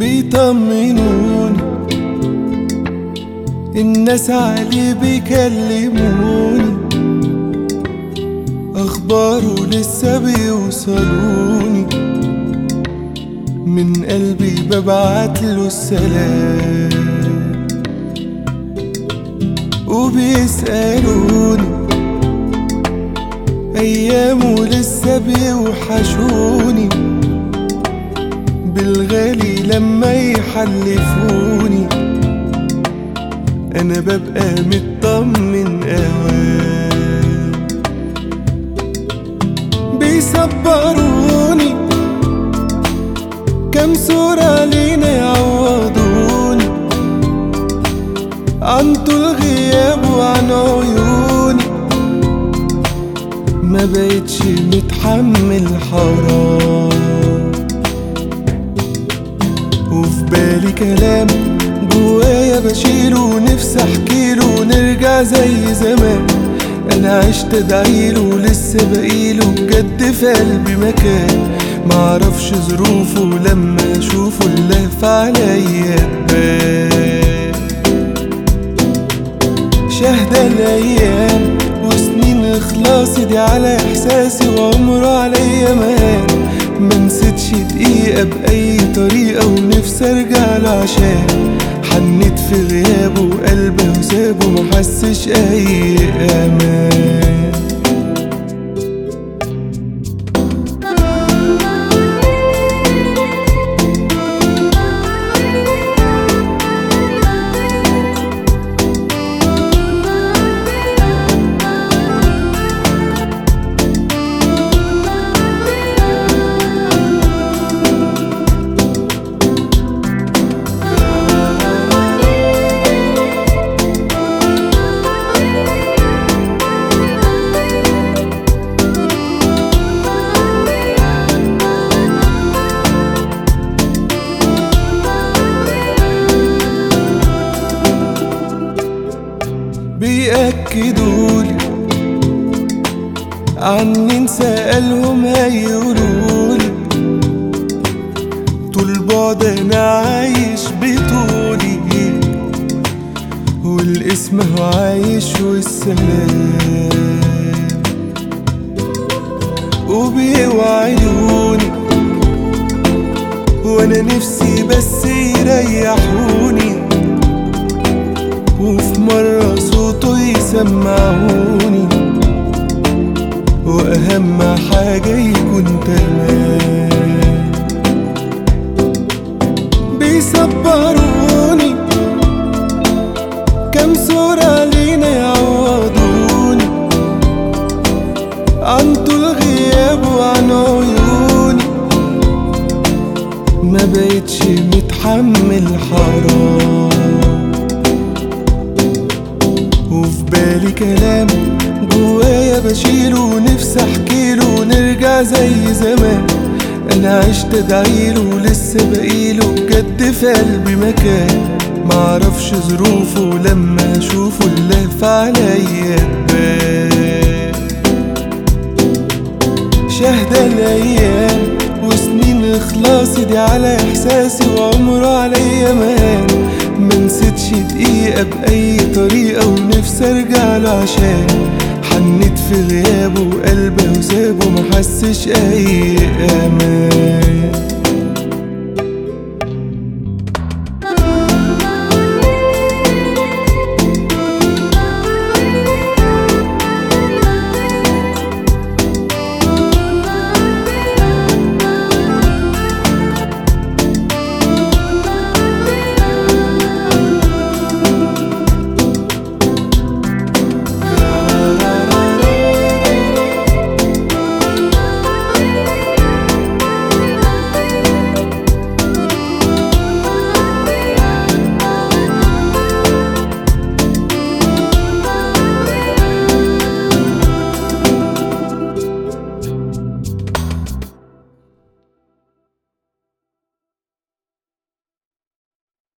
بيطمنوني الناس عليه بيكلموني اخباره لسه بيوصلوني من قلبي ببعت له السلام وبيسألوني أيامه لسه بيوحشوني بالغالي لما يحلفوني أنا ببقى مطمن أوام بيصبروني كم صورة لينا يعوضوني عن طول غياب وعن عيوني ما بقتش متحمل حرام وفي بالي كلام جوايا بشيله نفسي احكيله نرجع زي زمان انا عشت ادعيله لسه بقيله بجد في قلبي مكان معرفش ظروفه لما اشوفه اللهف عليا تبان شاهدة الايام وسنين اخلاصي دي على احساسي وعمره عليا مان منسيتش دقيقة بأي طريقة ونفسي ارجع له عشان حنيت في غيابه وقلبه وسابه محسش اي امان بيأكدولي عني سألهم هيقولولي طول بعد انا عايش بطولي والاسم هو عايش والسلام وبيوعدوني وانا نفسي بس يريحوني وفي مرة صوته يسمعوني وأهم حاجة يكون تمام بيصبروني كم صورة لينا يعوضوني عن طول غياب وعن عيوني ما بقتش متحمل حرام وفي بالي كلام جوايا بشيله نفسي احكيله نرجع زي زمان انا عشت ادعيله لسه بقيله بجد في قلبي مكان معرفش ظروفه لما اشوفه اللهف عليا تبان شاهدة الايام وسنين اخلاصي دي على احساسي وعمره عليا مان منسيتش دقيقة بأي طريقة ونفسي ارجع له عشان حنيت في غيابه وقلبه وسابه محسش اي امان